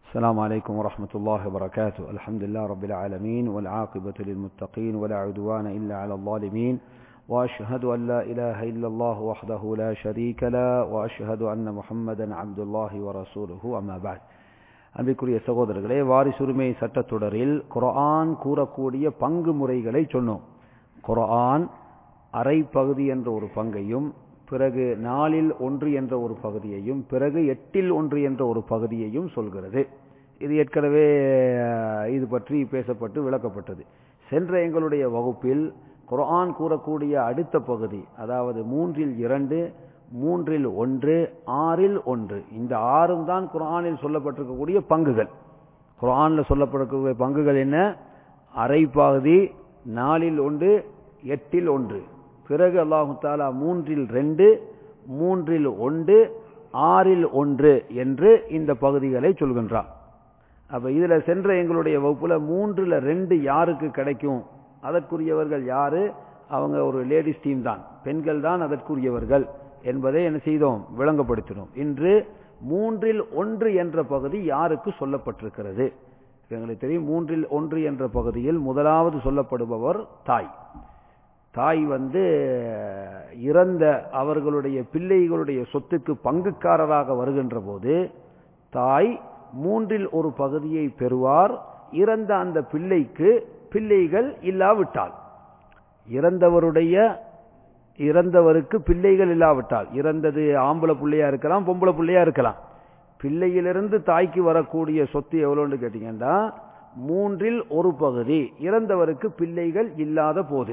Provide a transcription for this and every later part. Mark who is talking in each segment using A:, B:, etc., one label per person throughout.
A: السلام عليكم ورحمة الله وبركاته الحمد لله رب العالمين والعاقبة للمتقين ولا عدوان إلا على الظالمين وأشهد أن لا إله إلا الله وحده لا شريك له وأشهد أن محمدا عبد الله ورسوله أما بعد அன்பிற்குரிய சகோதரர்களே வாரிசுரிமை சட்டத்தொடரில் குர்ஆன் கூறக்கூடிய பங்கு முறைகளை சொன்னோம் குர்ஆன் அரை பகுதி என்ற ஒரு பங்கையும் பிறகு நாலில் ஒன்று என்ற ஒரு பகுதியையும் பிறகு எட்டில் ஒன்று என்ற ஒரு பகுதியையும் சொல்கிறது இது ஏற்கனவே இது பற்றி பேசப்பட்டு விளக்கப்பட்டது சென்ற எங்களுடைய வகுப்பில் குர்ஆன் கூறக்கூடிய அடுத்த பகுதி அதாவது மூன்றில் இரண்டு மூன்றில் ஒன்று ஆறில் ஒன்று இந்த ஆறும் தான் குர்ஆனில் சொல்லப்பட்டிருக்கக்கூடிய பங்குகள் குர்ஆனில் சொல்லப்பட்டிருக்கக்கூடிய பங்குகள் என்ன அரை பகுதி நாலில் ஒன்று எட்டில் ஒன்று பிறகு அல்லாஹு தாலா மூன்றில் ரெண்டு மூன்றில் ஒன்று ஆறில் ஒன்று என்று இந்த பகுதிகளை சொல்கின்றான் அப்ப இதுல சென்ற எங்களுடைய வகுப்புல மூன்றுல ரெண்டு யாருக்கு கிடைக்கும் அதற்குரியவர்கள் யாரு அவங்க ஒரு லேடிஸ் டீம் தான் பெண்கள் தான் அதற்குரியவர்கள் என்பதை என்ன செய்தோம் விளங்கப்படுத்தினோம் இன்று மூன்றில் ஒன்று என்ற பகுதி யாருக்கு சொல்லப்பட்டிருக்கிறது எங்களுக்கு தெரியும் மூன்றில் ஒன்று என்ற பகுதியில் முதலாவது சொல்லப்படுபவர் தாய் தாய் வந்து இறந்த அவர்களுடைய பிள்ளைகளுடைய சொத்துக்கு பங்குக்காரராக வருகின்ற போது தாய் மூன்றில் ஒரு பகுதியை பெறுவார் இறந்த அந்த பிள்ளைக்கு பிள்ளைகள் இல்லாவிட்டால் இறந்தவருடைய இறந்தவருக்கு பிள்ளைகள் இல்லாவிட்டால் இறந்தது ஆம்பளை பிள்ளையா இருக்கலாம் பொம்பளை பிள்ளையா இருக்கலாம் பிள்ளையிலிருந்து தாய்க்கு வரக்கூடிய சொத்து எவ்வளோன்னு கேட்டீங்கன்னா மூன்றில் ஒரு பகுதி இறந்தவருக்கு பிள்ளைகள் இல்லாத போது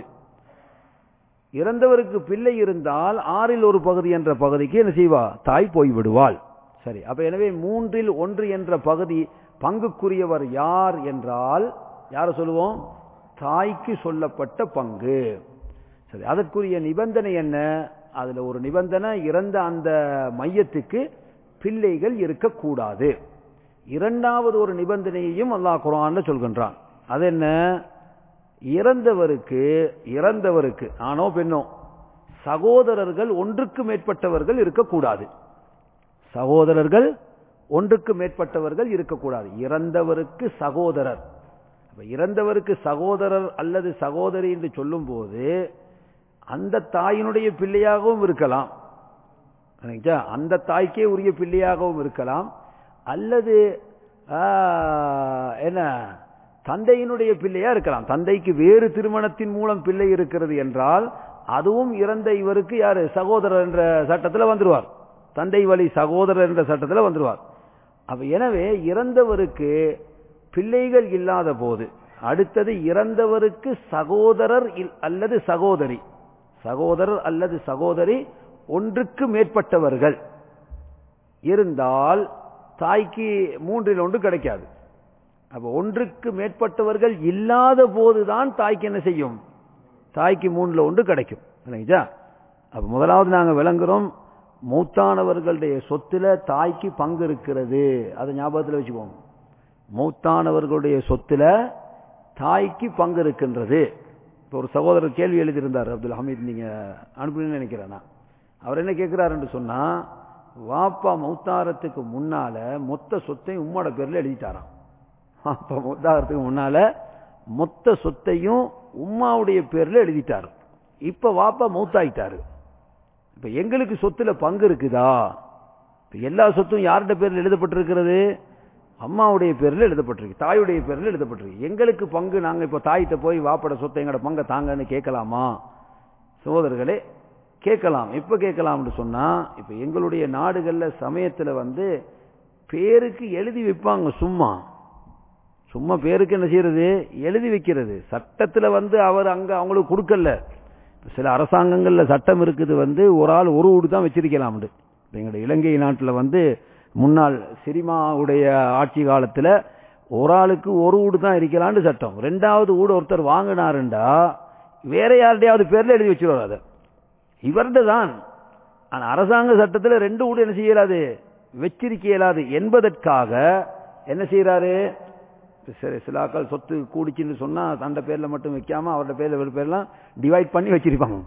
A: இறந்தவருக்கு பிள்ளை இருந்தால் ஆறில் ஒரு பகுதி என்ற பகுதிக்கு என்ன செய்வா தாய் போய்விடுவாள் சரி அப்ப எனவே மூன்றில் ஒன்று என்ற பகுதி பங்குக்குரியவர் யார் என்றால் யார சொல்லுவோம் தாய்க்கு சொல்லப்பட்ட பங்கு சரி அதற்குரிய நிபந்தனை என்ன அதுல ஒரு நிபந்தனை இறந்த அந்த மையத்துக்கு பிள்ளைகள் இருக்கக்கூடாது இரண்டாவது ஒரு நிபந்தனையையும் அல்லாஹ் குரான்ல சொல்கின்றான் அது என்ன இறந்தவருக்கு இறந்தவருக்கு ஆணோ பெண்ணோ சகோதரர்கள் ஒன்றுக்கு மேற்பட்டவர்கள் இருக்கக்கூடாது சகோதரர்கள் ஒன்றுக்கு மேற்பட்டவர்கள் இருக்கக்கூடாது இறந்தவருக்கு சகோதரர் இறந்தவருக்கு சகோதரர் அல்லது சகோதரி என்று சொல்லும் போது அந்த தாயினுடைய பிள்ளையாகவும் இருக்கலாம் அந்த தாய்க்கே உரிய பிள்ளையாகவும் இருக்கலாம் அல்லது என்ன தந்தையினுடைய பிள்ளையா இருக்கலாம் தந்தைக்கு வேறு திருமணத்தின் மூலம் பிள்ளை இருக்கிறது என்றால் அதுவும் இறந்த இவருக்கு யாரு சகோதரர் என்ற சட்டத்தில் வந்துருவார் தந்தை வழி சகோதரர் என்ற சட்டத்தில் வந்துருவார் அப்ப எனவே இறந்தவருக்கு பிள்ளைகள் இல்லாத போது அடுத்தது இறந்தவருக்கு சகோதரர் அல்லது சகோதரி சகோதரர் அல்லது சகோதரி ஒன்றுக்கு மேற்பட்டவர்கள் இருந்தால் தாய்க்கு மூன்றில் ஒன்று கிடைக்காது அப்ப ஒன்றுக்கு மேற்பட்டவர்கள் இல்லாத போதுதான் தாய்க்கு என்ன செய்யும் தாய்க்கு மூணுல ஒன்று கிடைக்கும் அப்ப முதலாவது நாங்க விளங்குறோம் மூத்தானவர்களுடைய சொத்துல தாய்க்கு பங்கு இருக்கிறது அதை ஞாபகத்தில் வச்சுக்கோங்க மூத்தானவர்களுடைய சொத்துல தாய்க்கு பங்கு இருக்கின்றது இப்போ ஒரு சகோதரர் கேள்வி எழுதியிருந்தார் அப்துல் ஹமீத் நீங்க அனுப்புன்னு நினைக்கிறேன்னா அவர் என்ன கேட்கிறாருன்னு சொன்னா வாப்பா மௌத்தாரத்துக்கு முன்னால மொத்த சொத்தையும் உம்மோட பேர்ல எழுதிட்டாராம் வாப்பா மௌத்தாரத்துக்கு முன்னால மொத்த சொத்தையும் உம்மாவுடைய பேர்ல எழுதிட்டாரு இப்ப வாப்பா மௌத்தாயிட்டாரு இப்ப எங்களுக்கு சொத்துல பங்கு இருக்குதா எல்லா சொத்தும் யார்கிட்ட பேர்ல எழுதப்பட்டிருக்கிறது அம்மாவுடைய பேர்ல எழுதப்பட்டிருக்கு தாயுடைய பேர்ல எழுதப்பட்டிருக்கு எங்களுக்கு பங்கு நாங்க இப்ப தாயிட்ட போய் வாப்பட சொத்தை எங்கட பங்கை தாங்கன்னு கேட்கலாமா சகோதரர்களே கேட்கலாம் எப்ப கேட்கலாம்னு சொன்னா இப்ப எங்களுடைய நாடுகள்ல சமயத்துல வந்து பேருக்கு எழுதி வைப்பாங்க சும்மா சும்மா பேருக்கு என்ன செய்யறது எழுதி வைக்கிறது சட்டத்துல வந்து அவர் அங்க அவங்களுக்கு கொடுக்கல சில அரசாங்கங்கள்ல சட்டம் இருக்குது வந்து ஒரு ஆள் ஒரு வீடு தான் வச்சிருக்கலாம்னு எங்களுடைய இலங்கை நாட்டில் வந்து முன்னாள் சிரிமாவுடைய ஆட்சி காலத்துல ஒரு ஆளுக்கு ஒரு வீடு தான் இருக்கலாம்னு சட்டம் ரெண்டாவது வீடு ஒருத்தர் வாங்கினாருண்டா வேற யாருடையாவது பேர்ல எழுதி வச்சிருவார் அதை இவர்கிட்ட தான் ஆனா அரசாங்க சட்டத்தில் ரெண்டு வீடு என்ன செய்யலாது வச்சிருக்க இயலாது என்பதற்காக என்ன செய்யறாரு சரி சிலாக்கள் சொத்து கூடிச்சுன்னு சொன்னா அந்த பேர்ல மட்டும் வைக்காம அவரோட பேர்ல ஒரு பேர்லாம் டிவைட் பண்ணி வச்சிருப்பாங்க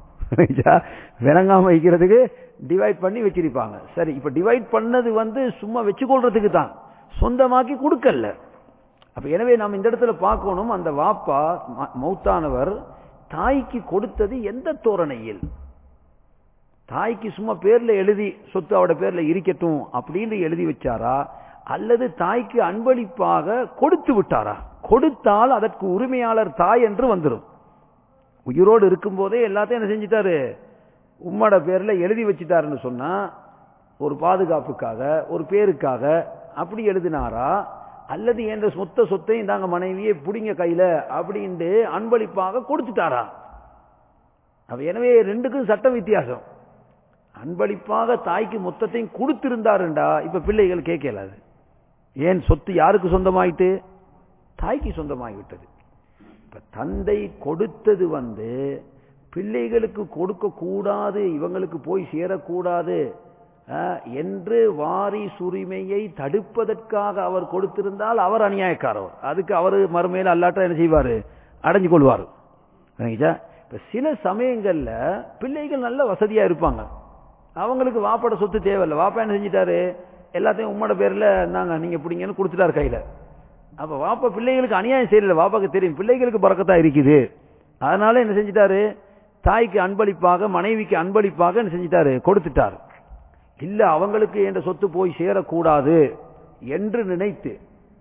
A: விளங்காம வைக்கிறதுக்கு டிவைட் பண்ணி வச்சிருப்பாங்க சரி இப்ப டிவைட் பண்ணது வந்து சும்மா வச்சுக்கொள்றதுக்கு தான் சொந்தமாக்கி கொடுக்கல அப்ப எனவே நாம் இந்த இடத்துல பார்க்கணும் அந்த வாப்பா மௌத்தானவர் தாய்க்கு கொடுத்தது எந்த தோரணையில் தாய்க்கு சும்மா பேர்ல எழுதி சொத்து அவட பேர்ல இருக்கட்டும் அப்படின்னு எழுதி வச்சாரா அல்லது தாய்க்கு அன்பளிப்பாக கொடுத்து விட்டாரா கொடுத்தால் அதற்கு உரிமையாளர் தாய் என்று வந்துடும் உயிரோடு இருக்கும் போதே எல்லாத்தையும் என்ன செஞ்சிட்டாரு உம்மோட பேர்ல எழுதி வச்சுட்டாருன்னு சொன்னா ஒரு பாதுகாப்புக்காக ஒரு பேருக்காக அப்படி எழுதினாரா அல்லது என்ற சொத்த சொத்தையும் தாங்க மனைவியே புடிங்க கையில அப்படின்ட்டு அன்பளிப்பாக கொடுத்துட்டாரா அவ எனவே ரெண்டுக்கும் சட்ட வித்தியாசம் அன்பளிப்பாக தாய்க்கு மொத்தத்தையும் கொடுத்திருந்தாருண்டா இப்ப பிள்ளைகள் கேட்கலாது ஏன் சொத்து யாருக்கு சொந்தமாயிட்டு தாய்க்கு சொந்தமாகிவிட்டது இப்ப தந்தை கொடுத்தது வந்து பிள்ளைகளுக்கு கொடுக்க கூடாது இவங்களுக்கு போய் சேரக்கூடாது என்று வாரி சுரிமையை தடுப்பதற்காக அவர் கொடுத்திருந்தால் அவர் அநியாயக்காரவர் அதுக்கு அவர் மறுமையில் அல்லாட்ட என்ன செய்வாரு அடைஞ்சு கொள்வார் இப்ப சில சமயங்கள்ல பிள்ளைகள் நல்ல வசதியா இருப்பாங்க அவங்களுக்கு வாப்பட சொத்து தேவையில்லை வாப்பா என்ன செஞ்சிட்டாரு எல்லாத்தையும் உம்மோட பேர்ல நாங்க நீங்க பிடிங்கன்னு கொடுத்துட்டாரு கையில அப்ப வாப்பா பிள்ளைகளுக்கு அநியாயம் செய்யல வாப்பாக்கு தெரியும் பிள்ளைகளுக்கு பறக்கத்தா இருக்குது அதனால என்ன செஞ்சிட்டாரு தாய்க்கு அன்பளிப்பாக மனைவிக்கு அன்பளிப்பாக என்ன செஞ்சிட்டாரு கொடுத்துட்டாரு இல்ல அவங்களுக்கு என்ற சொத்து போய் சேரக்கூடாது என்று நினைத்து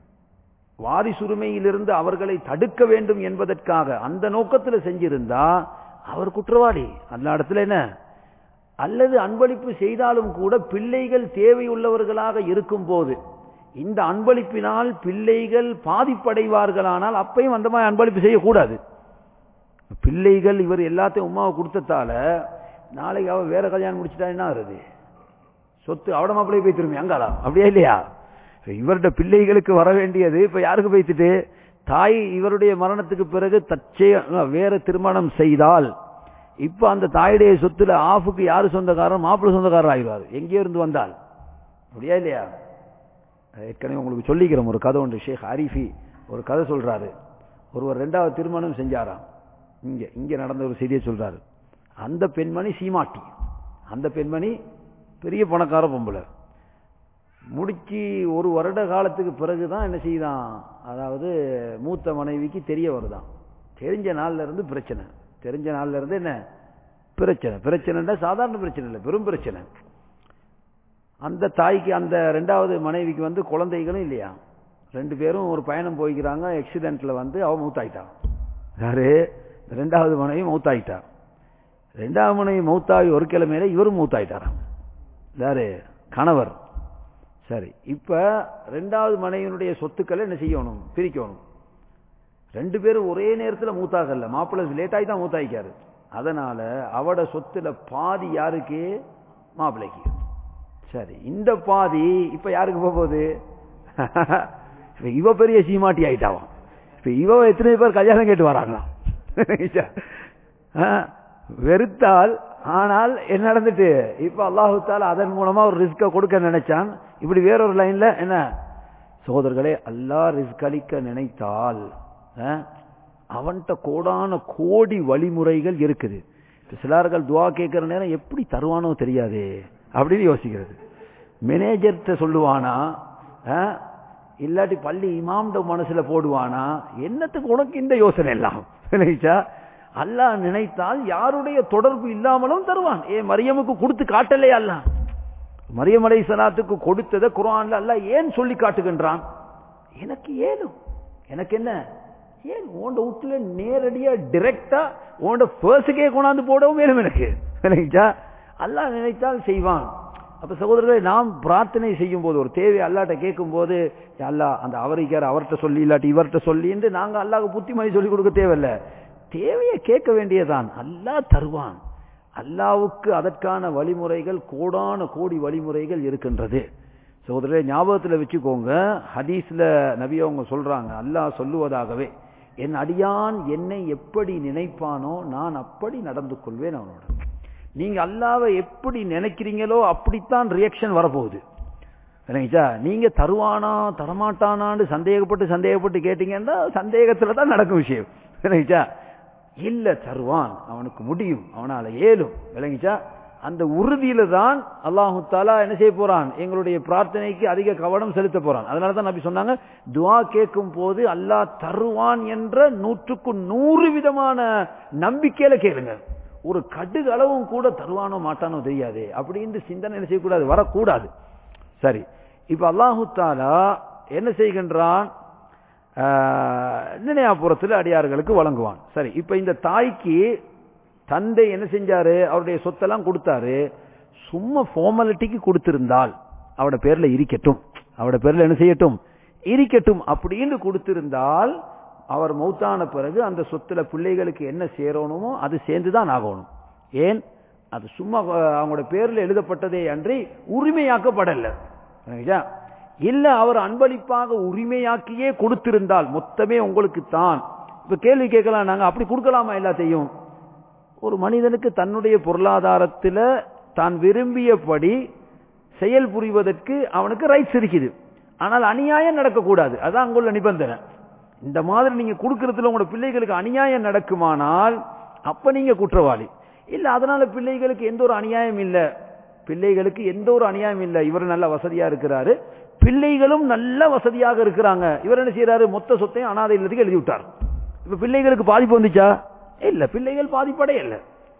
A: வாரிசுரிமையிலிருந்து அவர்களை தடுக்க வேண்டும் என்பதற்காக அந்த நோக்கத்தில் செஞ்சிருந்தா அவர் குற்றவாளி அந்த இடத்துல என்ன அல்லது அன்பளிப்பு செய்தாலும் கூட பிள்ளைகள் தேவையுள்ளவர்களாக இருக்கும் போது இந்த அன்பளிப்பினால் பிள்ளைகள் பாதிப்படைவார்களானால் அப்பையும் அந்த மாதிரி அன்பளிப்பு செய்யக்கூடாது பிள்ளைகள் இவர் எல்லாத்தையும் உமாவை கொடுத்ததால நாளைக்கு அவ வேற கல்யாணம் முடிச்சுட்டா என்ன ஆகுது சொத்து அவட மாப்பிள்ளை போய் திரும்பி அங்காலாம் அப்படியே இல்லையா இவருடைய பிள்ளைகளுக்கு வர வேண்டியது இப்ப யாருக்கு போய்த்துட்டு தாய் இவருடைய மரணத்துக்கு பிறகு தச்சே வேற திருமணம் செய்தால் இப்ப அந்த தாயுடைய சொத்துல ஆஃபுக்கு யாரு சொந்தக்காரன் மாப்பிள்ளை சொந்தக்காரர் ஆயிடுவார் எங்கே இருந்து வந்தால் அப்படியா இல்லையா ஏற்கனவே உங்களுக்கு சொல்லிக்கிறோம் ஒரு கதை உண்டு ஷேக் அரிஃபி ஒரு கதை சொல்றாரு ஒருவர் ரெண்டாவது திருமணம் செஞ்சாராம் இங்க இங்க நடந்த ஒரு செய்தியை சொல்றாரு அந்த பெண்மணி சீமாட்டி அந்த பெண்மணி பெரிய பணக்கார பொம்பளை முடிச்சு ஒரு வருட காலத்துக்கு பிறகுதான் என்ன செய்தான் அதாவது மூத்த மனைவிக்கு தெரிய வருதான் தெரிஞ்ச நாள்ல இருந்து பிரச்சனை தெரிஞ்ச நாள்ல இருந்து என்ன பிரச்சனை பிரச்சனைன்னா சாதாரண பிரச்சனை இல்லை பெரும் பிரச்சனை அந்த தாய்க்கு அந்த ரெண்டாவது மனைவிக்கு வந்து குழந்தைகளும் இல்லையா ரெண்டு பேரும் ஒரு பயணம் போய்க்கிறாங்க ஆக்சிடென்ட்ல வந்து அவ மூத்தாயிட்டான் யாரு ரெண்டாவது மனைவி மௌத்தாயிட்டா ரெண்டாவது மனைவி மௌத்தாகி ஒரு கிழமையில இவரும் மூத்தாயிட்டாராம் யாரு கணவர் சரி இப்ப ரெண்டாவது மனைவியினுடைய சொத்துக்களை என்ன செய்யணும் பிரிக்கணும் ரெண்டு பேரும் ஒரே நேரத்தில் மூத்தாகல மாப்பிள்ளை லேட்டாகி தான் மூத்தாயிக்காரு அதனால அவட சொத்துல பாதி யாருக்கு மாப்பிள்ளைக்கு சரி இந்த பாதி இப்ப யாருக்கு போக போகுது இவ பெரிய சீமாட்டி ஆயிட்டாவான் இப்ப இவ எத்தனை பேர் கல்யாணம் கேட்டு வராங்களா வெறுத்தால் ஆனால் என்ன நடந்துட்டு இப்ப அல்லாஹுத்தால அதன் மூலமா ஒரு ரிஸ்க கொடுக்க நினைச்சான் இப்படி வேறொரு லைன்ல என்ன சோதர்களே அல்லா ரிஸ்க் அளிக்க நினைத்தால் அவன்கிட்ட கோடான கோடி வழிமுறைகள் இருக்குது சிலார்கள் துவா கேட்கிற நேரம் எப்படி தருவானோ தெரியாது அப்படின்னு யோசிக்கிறது மேனேஜர்கிட்ட சொல்லுவானா இல்லாட்டி பள்ளி இமாம்ட மனசுல போடுவானா என்னத்துக்கு உனக்கு இந்த யோசனை எல்லாம் நினைச்சா அல்லாஹ் நினைத்தால் யாருடைய தொடர்பு இல்லாமலும் தருவான் ஏ மரியமுக்கு கொடுத்து காட்டலே அல்ல மரியம் அலை சலாத்துக்கு கொடுத்ததை குரான்ல அல்ல ஏன் சொல்லி காட்டுகின்றான் எனக்கு ஏனும் எனக்கு என்ன ஏன் உண்ட வீட்டுல நேரடியா டிரெக்டா உண்ட பர்ஸுக்கே கொண்டாந்து போடவும் வேணும் எனக்கு நினைச்சா அல்லாஹ் நினைத்தால் செய்வான் அப்ப சகோதரர்களை நாம் பிரார்த்தனை செய்யும் போது ஒரு தேவை அல்லாட்ட கேட்கும் போது அல்லா அந்த அவரிக்கார் அவர்கிட்ட சொல்லி இல்லாட்டி இவர்கிட்ட சொல்லி என்று நாங்க அல்லாஹ் புத்திமதி சொல்லி கொடுக்க தேவையில்லை தேவையை கேட்க வேண்டியதான் அல்லாஹ் தருவான் அல்லாவுக்கு அதற்கான வழிமுறைகள் கோடான கோடி வழிமுறைகள் இருக்கின்றது சகோதரரை ஞாபகத்தில் வச்சுக்கோங்க ஹதீஸ்ல நபி அவங்க சொல்றாங்க அல்லாஹ் சொல்லுவதாகவே என் அடியான் என்னை எப்படி நினைப்பானோ நான் அப்படி நடந்து கொள்வேன் அவனோட நீங்க அல்லாவை எப்படி நினைக்கிறீங்களோ அப்படித்தான் ரியாக்ஷன் வரப்போகுது சரிங்களா நீங்க தருவானா தரமாட்டானான்னு சந்தேகப்பட்டு சந்தேகப்பட்டு கேட்டீங்கன்னா சந்தேகத்துல தான் நடக்கும் விஷயம் சரிங்களா இல்ல தருவான் அவனுக்கு முடியும் அவனால ஏலும் விளங்கிச்சா அந்த உறுதியில தான் அல்லாஹு தாலா என்ன செய்ய போறான் எங்களுடைய பிரார்த்தனைக்கு அதிக கவனம் செலுத்த போறான் அதனால தான் நபி சொன்னாங்க துவா கேட்கும் போது அல்லாஹ் தருவான் என்ற நூற்றுக்கு நூறு விதமான நம்பிக்கையில கேளுங்க ஒரு கடுகு அளவும் கூட தருவானோ மாட்டானோ தெரியாது அப்படின்னு சிந்தனை என்ன செய்யக்கூடாது வரக்கூடாது சரி இப்ப அல்லாஹு தாலா என்ன செய்கின்றான் நினையாபுரத்தில் அடியார்களுக்கு வழங்குவான் சரி இப்ப இந்த தாய்க்கு தந்தை என்ன செஞ்சாரு அவருடைய சொத்தெல்லாம் கொடுத்தாரு சும்மா ஃபார்மாலிட்டிக்கு கொடுத்திருந்தால் அவட பேர்ல இருக்கட்டும் அவட பேர்ல என்ன செய்யட்டும் இருக்கட்டும் அப்படின்னு கொடுத்திருந்தால் அவர் மௌத்தான பிறகு அந்த சொத்துல பிள்ளைகளுக்கு என்ன சேரணுமோ அது சேர்ந்துதான் ஆகணும் ஏன் அது சும்மா அவங்களோட பேர்ல எழுதப்பட்டதே அன்றி உரிமையாக்கப்படல இல்ல அவர் அன்பளிப்பாக உரிமையாக்கியே கொடுத்திருந்தால் மொத்தமே உங்களுக்கு தான் இப்ப கேள்வி கேட்கலாம் நாங்க அப்படி கொடுக்கலாமா எல்லாத்தையும் ஒரு மனிதனுக்கு தன்னுடைய பொருளாதாரத்தில் தான் விரும்பியபடி செயல் புரிவதற்கு அவனுக்கு ரைட்ஸ் இருக்குது ஆனால் அநியாயம் நடக்கக்கூடாது அதான் அங்குள்ள நிபந்தனை இந்த மாதிரி நீங்க கொடுக்கறதுல உங்களோட பிள்ளைகளுக்கு அநியாயம் நடக்குமானால் அப்ப நீங்க குற்றவாளி இல்ல அதனால பிள்ளைகளுக்கு எந்த ஒரு அநியாயம் இல்ல பிள்ளைகளுக்கு எந்த ஒரு அநியாயம் இல்ல இவர் நல்ல வசதியா இருக்கிறாரு பிள்ளைகளும் நல்ல வசதியாக இருக்கிறாங்க இவர் என்ன செய்யறாரு மொத்த சொத்தையும் அனாதை இல்லத்துக்கு எழுதி விட்டார் இப்ப பிள்ளைகளுக்கு பாதிப்பு வந்துச்சா இல்ல பிள்ளைகள் பாதிப்படே இல்ல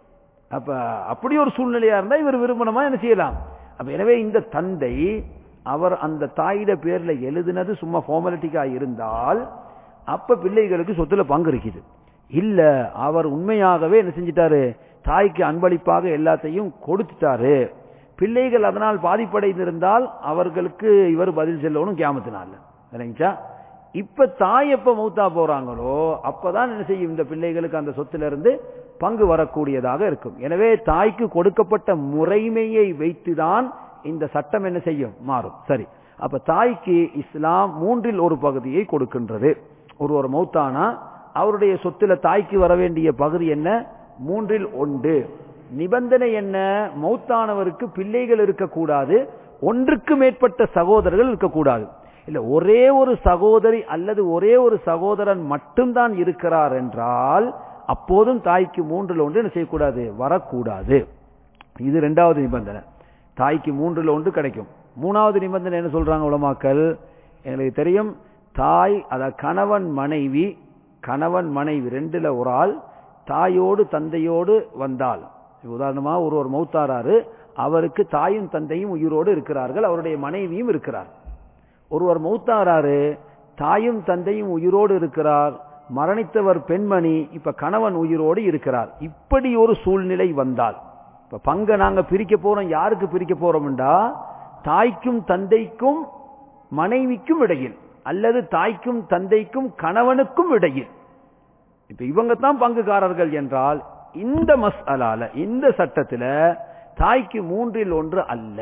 A: அப்ப அப்படி ஒரு சூழ்நிலையா இருந்தா இவர் விரும்பணுமா என்ன செய்யலாம் அப்ப எனவே இந்த தந்தை அவர் அந்த தாயிட பேர்ல எழுதினது சும்மா ஃபார்மாலிட்டிக்கா இருந்தால் அப்ப பிள்ளைகளுக்கு சொத்துல பங்கு இருக்குது இல்ல அவர் உண்மையாகவே என்ன செஞ்சிட்டாரு தாய்க்கு அன்பளிப்பாக எல்லாத்தையும் கொடுத்துட்டாரு பிள்ளைகள் அதனால் பாதிப்படைந்திருந்தால் அவர்களுக்கு இவர் பதில் செல்லணும் கேமத்தினால இல்லைங்களா இப்ப தாய் எப்ப மௌத்தா போறாங்களோ அப்பதான் என்ன செய்யும் இந்த பிள்ளைகளுக்கு அந்த சொத்துல இருந்து பங்கு வரக்கூடியதாக இருக்கும் எனவே தாய்க்கு கொடுக்கப்பட்ட முறைமையை வைத்துதான் இந்த சட்டம் என்ன செய்யும் மாறும் சரி அப்ப தாய்க்கு இஸ்லாம் மூன்றில் ஒரு பகுதியை கொடுக்கின்றது ஒரு ஒரு மௌத்தானா அவருடைய சொத்துல தாய்க்கு வர வேண்டிய பகுதி என்ன மூன்றில் ஒன்று நிபந்தனை என்ன மௌத்தானவருக்கு பிள்ளைகள் இருக்கக்கூடாது ஒன்றுக்கு மேற்பட்ட சகோதரர்கள் இருக்கக்கூடாது இல்ல ஒரே ஒரு சகோதரி அல்லது ஒரே ஒரு சகோதரன் மட்டும்தான் இருக்கிறார் என்றால் அப்போதும் தாய்க்கு மூன்றில் ஒன்று என்ன செய்யக்கூடாது வரக்கூடாது இது ரெண்டாவது நிபந்தனை தாய்க்கு மூன்றில் ஒன்று கிடைக்கும் மூணாவது நிபந்தனை என்ன சொல்றாங்க உலமாக்கள் எங்களுக்கு தெரியும் தாய் அத கணவன் மனைவி கணவன் மனைவி ரெண்டுல ஒரு ஆள் தாயோடு தந்தையோடு வந்தால் உதாரணமா ஒரு ஒரு மௌத்தாராரு அவருக்கு தாயும் தந்தையும் உயிரோடு இருக்கிறார்கள் அவருடைய மனைவியும் இருக்கிறார் ஒருவர் மௌத்தாராரு தாயும் தந்தையும் உயிரோடு இருக்கிறார் மரணித்தவர் பெண்மணி இப்ப கணவன் உயிரோடு இருக்கிறார் இப்படி ஒரு சூழ்நிலை வந்தால் இப்ப பங்க நாங்க பிரிக்க போறோம் யாருக்கு பிரிக்க போறோம்டா தாய்க்கும் தந்தைக்கும் மனைவிக்கும் இடையில் அல்லது தாய்க்கும் தந்தைக்கும் கணவனுக்கும் இடையில் இப்ப இவங்க தான் பங்குகாரர்கள் என்றால் இந்த மஸ் அலால இந்த சட்டத்துல தாய்க்கு மூன்றில் ஒன்று அல்ல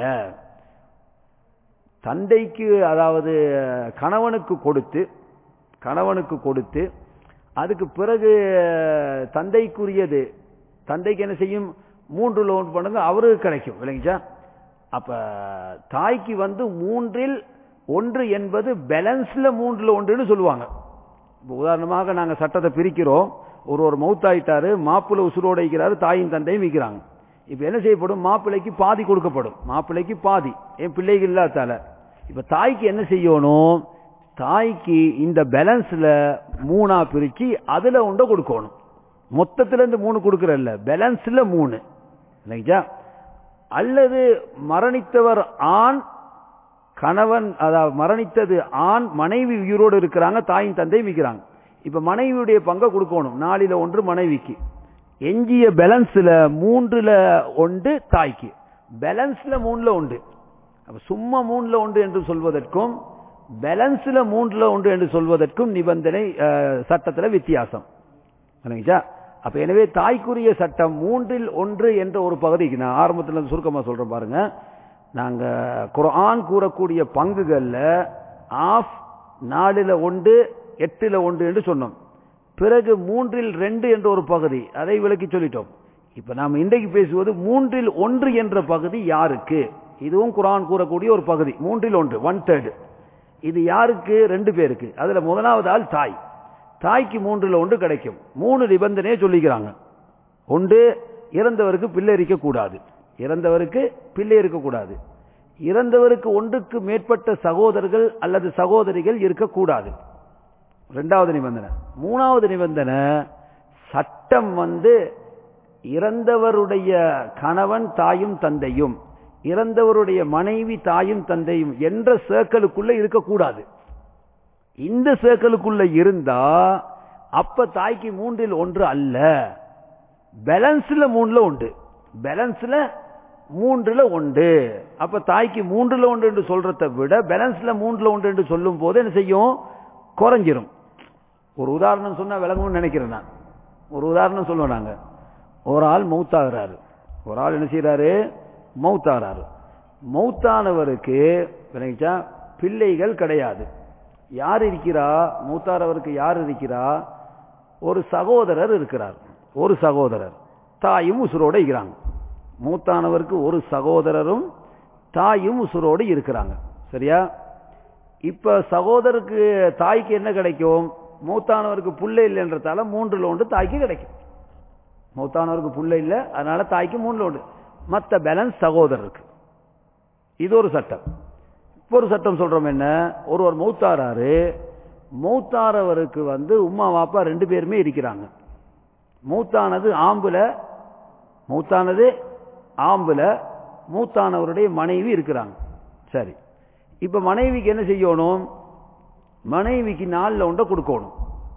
A: தந்தைக்கு அதாவது கணவனுக்கு கொடுத்து கணவனுக்கு கொடுத்து அதுக்கு பிறகு தந்தைக்குரியது தந்தைக்கு என்ன செய்யும் மூன்று லோன் பண்ணுங்க அவருக்கு கிடைக்கும் இல்லைங்கச்சா அப்ப தாய்க்கு வந்து மூன்றில் ஒன்று என்பது பேலன்ஸ்ல மூன்றுல ஒன்றுன்னு சொல்லுவாங்க உதாரணமாக நாங்க சட்டத்தை பிரிக்கிறோம் ஒரு ஒரு மௌத்தாயிட்டாரு மாப்பிள்ளை உசுரோட வைக்கிறாரு தாயும் தந்தையும் வைக்கிறாங்க இப்ப என்ன செய்யப்படும் மாப்பிள்ளைக்கு பாதி கொடுக்கப்படும் மாப்பிள்ளைக்கு பாதி என் பிள்ளைகள் இல்லாதால இப்ப தாய்க்கு என்ன செய்யணும் தாய்க்கு இந்த பேலன்ஸ்ல மூணா பிரிச்சு அதுல ஒன்றை கொடுக்கணும் மொத்தத்துல இருந்து மூணு கொடுக்கறல்ல பேலன்ஸ்ல மூணு இல்லைங்களா அல்லது மரணித்தவர் ஆண் கணவன் அதாவது மரணித்தது ஆண் மனைவி உயிரோடு இருக்கிறாங்க தாயின் தந்தை விற்கிறாங்க இப்ப மனைவியுடைய பங்கை கொடுக்கணும் நாலில ஒன்று மனைவிக்கு எஞ்சிய பேலன்ஸ்ல மூன்றுல ஒன்று தாய்க்கு பேலன்ஸ்ல மூணுல ஒன்று அப்ப சும்மா மூணுல ஒன்று என்று சொல்வதற்கும் பேலன்ஸ்ல மூன்றுல ஒன்று என்று சொல்வதற்கும் நிபந்தனை சட்டத்துல வித்தியாசம் அப்ப எனவே தாய்க்குரிய சட்டம் மூன்றில் ஒன்று என்ற ஒரு பகுதிக்கு நான் ஆரம்பத்தில் சுருக்கமா சொல்றேன் பாருங்க நாங்க குரான் கூறக்கூடிய பங்குகள்ல ஆஃப் நாலுல ஒன்று எட்டுல ஒன்று என்று சொன்னோம் பிறகு மூன்றில் ரெண்டு என்ற ஒரு பகுதி அதை விளக்கி சொல்லிட்டோம் இப்ப நாம் இன்றைக்கு பேசுவது மூன்றில் ஒன்று என்ற பகுதி யாருக்கு இதுவும் குரான் கூறக்கூடிய ஒரு பகுதி மூன்றில் ஒன்று ஒன் தேர்டு இது யாருக்கு ரெண்டு பேருக்கு அதுல முதலாவது ஆள் தாய் தாய்க்கு மூன்றில் ஒன்று கிடைக்கும் மூணு நிபந்தனையை சொல்லிக்கிறாங்க ஒன்று இறந்தவருக்கு பிள்ளை இருக்க கூடாது இறந்தவருக்கு பிள்ளை இருக்கக்கூடாது இறந்தவருக்கு ஒன்றுக்கு மேற்பட்ட சகோதரர்கள் அல்லது சகோதரிகள் இருக்கக்கூடாது ரெண்டாவது நிபந்தனை மூணாவது நிபந்தனை சட்டம் வந்து இறந்தவருடைய கணவன் தாயும் தந்தையும் இறந்தவருடைய மனைவி தாயும் தந்தையும் என்ற சர்க்கிளுக்குள்ள இருக்கக்கூடாது இந்த சர்க்கிளுக்குள்ள இருந்தா அப்ப தாய்க்கு மூன்றில் ஒன்று அல்ல பேலன்ஸ்ல மூணுல உண்டு பேலன்ஸ்ல மூன்றுல உண்டு அப்ப தாய்க்கு மூன்றுல உண்டு என்று சொல்றதை விட பேலன்ஸ்ல மூன்றுல உண்டு என்று சொல்லும் போது என்ன செய்யும் குறைஞ்சிரும் ஒரு உதாரணம் சொன்னா விளங்கும்னு நினைக்கிறேன் நான் ஒரு உதாரணம் சொல்லுவோம் நாங்க ஒரு ஆள் மௌத்தாகிறாரு ஒரு ஆள் என்ன செய்யறாரு மௌத்தாகிறாரு மௌத்தானவருக்கு விளங்கிச்சா பிள்ளைகள் கிடையாது யார் இருக்கிறா மூத்தாரவருக்கு யார் இருக்கிறா ஒரு சகோதரர் இருக்கிறார் ஒரு சகோதரர் தாயும் உசுரோட இருக்கிறாங்க மூத்தானவருக்கு ஒரு சகோதரரும் தாயும் உசுரோடு இருக்கிறாங்க சரியா இப்ப சகோதரருக்கு தாய்க்கு என்ன கிடைக்கும் மூத்தானவருக்கு புள்ள இல்லைன்றதால மூன்றுல ஒன்று தாய்க்கு கிடைக்கும் மூத்தானவருக்கு புள்ள இல்லை அதனால தாய்க்கு மூணுல ஒன்று மற்ற பேலன்ஸ் சகோதரருக்கு இது ஒரு சட்டம் இப்போ ஒரு சட்டம் சொல்றோம் என்ன ஒருவர் மௌத்தாராரு மௌத்தாரவருக்கு வந்து உமா வாப்பா ரெண்டு பேருமே இருக்கிறாங்க மூத்தானது ஆம்புல மூத்தானது ஆம்புல மூத்தானவருடைய மனைவி இருக்கிறாங்க சரி இப்ப மனைவிக்கு என்ன செய்யணும் மனைவிக்கு நாலுல ஒன்றை கொடுக்கணும்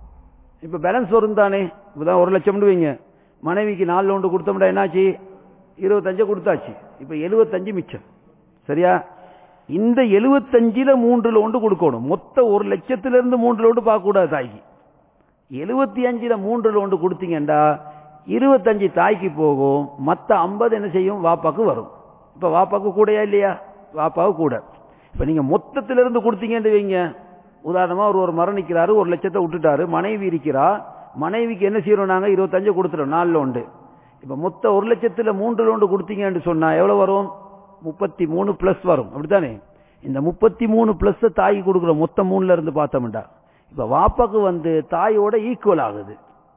A: இப்ப பேலன்ஸ் வரும் தானே இப்பதான் ஒரு லட்சம் வைங்க மனைவிக்கு நாலுல ஒன்று கொடுத்தோம்டா என்னாச்சு இருபத்தஞ்சு கொடுத்தாச்சு இப்ப எழுபத்தஞ்சு மிச்சம் சரியா இந்த எழுபத்தஞ்சில மூன்றுல ஒன்று கொடுக்கணும் மொத்த ஒரு லட்சத்துல இருந்து மூன்றுல ஒன்று பார்க்க கூடாது தாய்க்கு எழுபத்தி அஞ்சுல மூன்றுல ஒன்று கொடுத்தீங்கண்டா இருபத்தஞ்சு தாய்க்கு போகும் மத்த ஐம்பது என்ன செய்யும் வாப்பாக்கு வரும் இப்ப வாப்பாக்கு கூடயா இல்லையா வாப்பாவுக்கு கூட இப்ப நீங்க மொத்தத்திலிருந்து இருந்து கொடுத்தீங்கன்னு வைங்க உதாரணமா ஒரு ஒரு மரணிக்கிறாரு ஒரு லட்சத்தை விட்டுட்டாரு மனைவி இருக்கிறா மனைவிக்கு என்ன செய்யறோம் நாங்க இருபத்தஞ்சு கொடுத்துறோம் நாலுல உண்டு இப்ப மொத்த ஒரு லட்சத்துல மூன்றுல ஒன்று கொடுத்தீங்கன்னு சொன்னா எவ்வளவு வரும் முப்பத்தி மூணு பிளஸ் வரும் அப்படித்தானே இந்த முப்பத்தி மூணு பிளஸ் தாய்க்கு கொடுக்குற மொத்த மூணுல இருந்து பார்த்தோம்டா இப்ப வாப்பாக்கு வந்து தாயோட ஈக்குவல் ஆகுது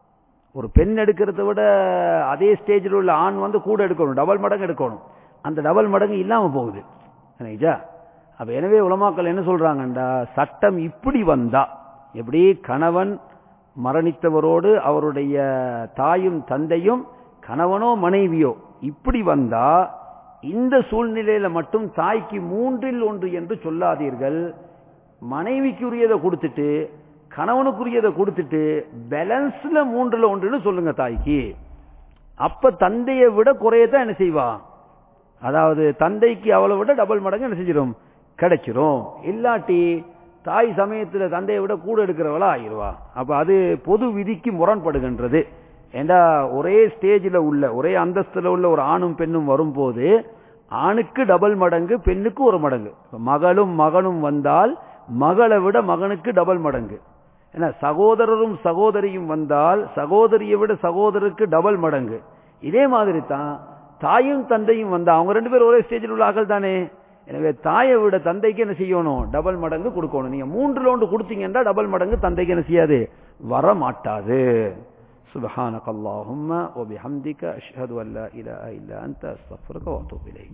A: ஒரு பெண் எடுக்கிறத விட அதே ஸ்டேஜில் உள்ள ஆண் வந்து கூட எடுக்கணும் டபுள் மடங்கு எடுக்கணும் அந்த டபுள் மடங்கு இல்லாம போகுது சரிங்களா அப்ப எனவே உலமாக்கள் என்ன சொல்றாங்கண்டா சட்டம் இப்படி வந்தா எப்படி கணவன் மரணித்தவரோடு அவருடைய தாயும் தந்தையும் கணவனோ மனைவியோ இப்படி வந்தா இந்த சூழ்நிலையில மட்டும் தாய்க்கு மூன்றில் ஒன்று என்று சொல்லாதீர்கள் மனைவிக்குரியதை கொடுத்துட்டு கணவனுக்குரியதை கொடுத்துட்டு பேலன்ஸ்ல மூன்றுல ஒன்றுன்னு சொல்லுங்க தாய்க்கு அப்ப தந்தையை விட குறையதான் என்ன செய்வா அதாவது தந்தைக்கு அவளை விட டபுள் மடங்கு என்ன செஞ்சிடும் கிடைச்சிரும் இல்லாட்டி தாய் சமயத்துல தந்தையை விட கூட எடுக்கிறவளா ஆயிருவா அப்ப அது பொது விதிக்கு முரண்படுகின்றது ஏண்டா ஒரே ஸ்டேஜில் உள்ள ஒரே அந்தஸ்துல உள்ள ஒரு ஆணும் பெண்ணும் வரும்போது ஆணுக்கு டபுள் மடங்கு பெண்ணுக்கு ஒரு மடங்கு மகளும் மகனும் வந்தால் மகளை விட மகனுக்கு டபுள் மடங்கு ஏன்னா சகோதரரும் சகோதரியும் வந்தால் சகோதரியை விட சகோதரருக்கு டபுள் மடங்கு இதே மாதிரி தான் தாயும் தந்தையும் வந்தா அவங்க ரெண்டு பேரும் ஒரே ஸ்டேஜில் உள்ள ஆக்கள் தானே எனவே தாயை விட தந்தைக்கு என்ன செய்யணும் டபுள் மடங்கு கொடுக்கணும் நீங்க மூன்று லோண்டு கொடுத்தீங்கன்னா டபுள் மடங்கு தந்தைக்கு என்ன செய்யாது வர மாட்டாது سبحانك اللهم وبحمدك أشهد أن لا إله إلا أنت أستغفرك وأتوب إليك